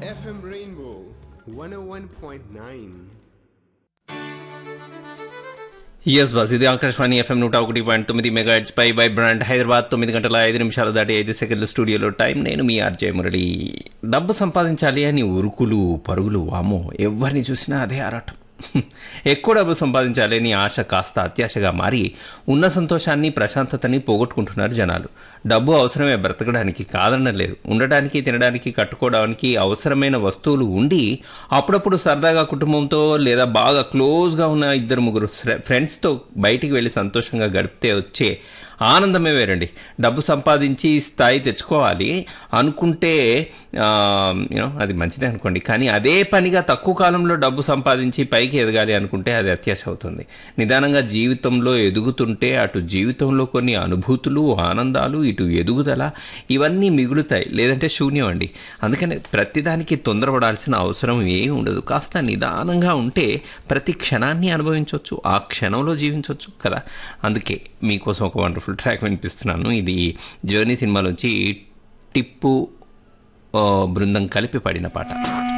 FM Rainbow 101.9. Yes bus ఇది Akashvani FM నూట ఒకటి పాయింట్ తొమ్మిది మెగా పై వైబ్రాండ్ హైదరాబాద్ తొమ్మిది గంటల ఐదు నిమిషాలు దాటి ఐదు సెకండ్ల స్టూడియోలో టైం నేను మీ ఆర్జే మురళి డబ్బు సంపాదించాలి అని ఉరుకులు పరుగులు వామో ఎవరిని చూసినా అదే ఆరాటం ఎక్కువ డబ్బు సంపాదించాలి అని ఆశ కాస్త అత్యాశగా మారి ఉన్న సంతోషాన్ని ప్రశాంతతని పోగొట్టుకుంటున్నారు జనాలు డబ్బు అవసరమే బ్రతకడానికి కాదనలేదు ఉండడానికి తినడానికి కట్టుకోవడానికి అవసరమైన వస్తువులు ఉండి అప్పుడప్పుడు సరదాగా కుటుంబంతో లేదా బాగా క్లోజ్గా ఉన్న ఇద్దరు ముగ్గురు ఫ్రె- ఫ్రెండ్స్తో బయటికి వెళ్ళి సంతోషంగా గడిపితే వచ్చే ఆనందమే వేరండి డబ్బు సంపాదించి స్థాయి తెచ్చుకోవాలి అనుకుంటే యూనో అది మంచిదే అనుకోండి కానీ అదే పనిగా తక్కువ కాలంలో డబ్బు సంపాదించి పైకి ఎదగాలి అనుకుంటే అది అత్యాశ అవుతుంది నిదానంగా జీవితంలో ఎదుగుతుంటే అటు జీవితంలో కొన్ని అనుభూతులు ఆనందాలు ఇటు ఎదుగుదల ఇవన్నీ మిగులుతాయి లేదంటే శూన్యం అండి అందుకని ప్రతిదానికి తొందరపడాల్సిన అవసరం ఏమి ఉండదు కాస్త నిదానంగా ఉంటే ప్రతి క్షణాన్ని అనుభవించవచ్చు ఆ క్షణంలో జీవించవచ్చు కదా అందుకే మీకోసం ఒక వండర్ఫుల్ ట్రాక్ వినిపిస్తున్నాను ఇది జర్నీ సినిమాలోంచి టిప్పు ఆ, బృందం కలిపి పాడిన పాట